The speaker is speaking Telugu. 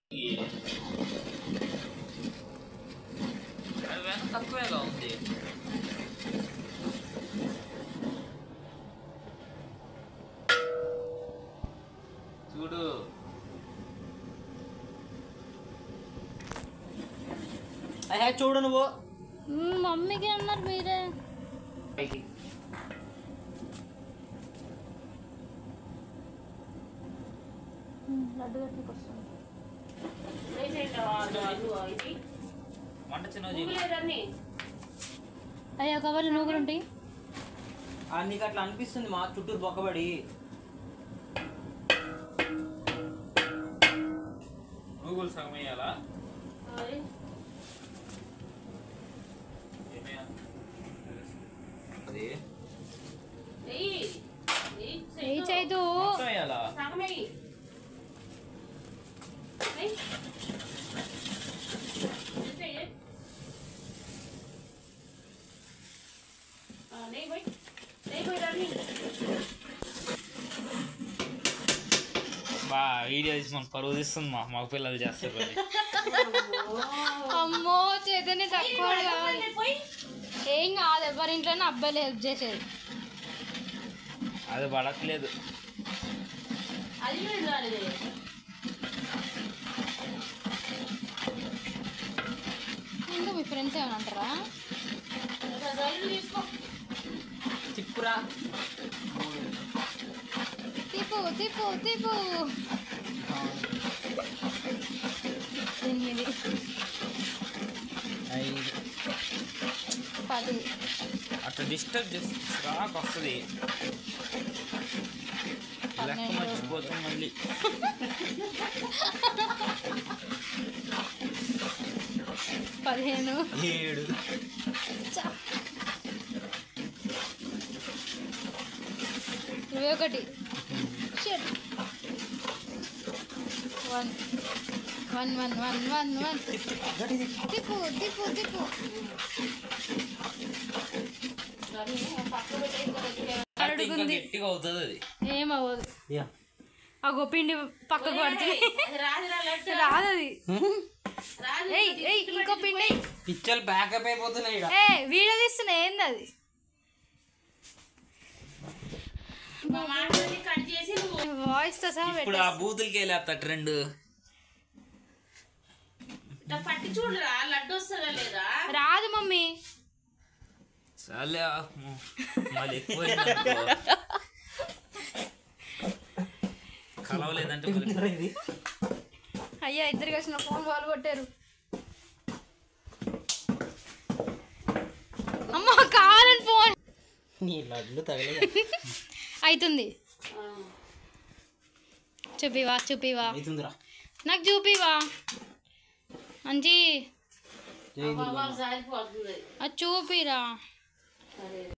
అది వెనక తక్కువేగా ఉంది చూడు అయ్యా చూడు నువ్వు మ్మ్, మమ్మీకి అన్నారు మీరే పైకి మ్మ్, లడ్డు గట్లకి వస్తుంది వంట చిన్న అయ్యా కవర్లు నూగులు ఉంటాయి ఆ, నీకు అట్లా అనిపిస్తుంది మా చుట్టూరు బొక్కబడి గూగుల్ సగం వేయాలా ఏమయ్యా? అది ఏ చైతు మొత్తం వేయాలా బా వీడియో తీసి మన పరువు తీస్తుంది మా మగ పిల్లలు చేస్తారు అది. అమ్మో చైతన్య తక్కువ కావాలి ఏం కాదు ఎవరి ఇంట్లోనే అబ్బాయిలు హెల్ప్ చేసేది అది పడట్లేదు ఇంకా మీ ఫ్రెండ్స్ ఏమైనా అంటారా తిప్పురా తిప్పు తిప్పు తిప్పు ఎనిమిది ఐదు పది అట్లా డిస్టర్బ్ చేస్తే రాక వస్తుంది లెక్క పన్నెండు. మర్చిపోతాం మళ్ళీ పదిహేను ఏడు చా. ఇరవై ఒకటి Shit. One one one one one one తిప్పు తిప్పు తిప్పు అంటే ఇంకా గట్టిగా అవుతుంది అది ఏమవ్వదు యా. ఆ గొప్పిండి పక్కకు పడుతుంది రాదు అది ఏయ్ ఏయ్ ఇంకో పిండి ఎయ్. పిచ్చలు బ్యాకప్ అయిపోతున్నాయి ఈడ. ఏ వీడియో తీస్తున్నా ఏంది అది వాయిస్ తో సహా ఇప్పుడు ఆ బూతులకి వెళ్ళేస్తా ట్రెండ్ పట్టి చూడరా లడ్డు వస్తుందా లేదా పెట్ట- రాదు మమ్మీ చాలే ఆపు. మళ్ళీ ఎక్కువైందనుకో. కలవలేదంటే మళ్ళీ ఏంట్రా ఇది అయ్యా ఇద్దరికి వచ్చిన ఫోన్ వాళ్ళు కొట్టారు అమ్మ కావాలని ఫోన్ నీ లడ్లు తగలే అవుతుంది చూపివా చూపివా అవుతుందిరా నాకు చూపివా మంచి జై వాళ్ళు సారిపోతుంది అది చూపిరా సరే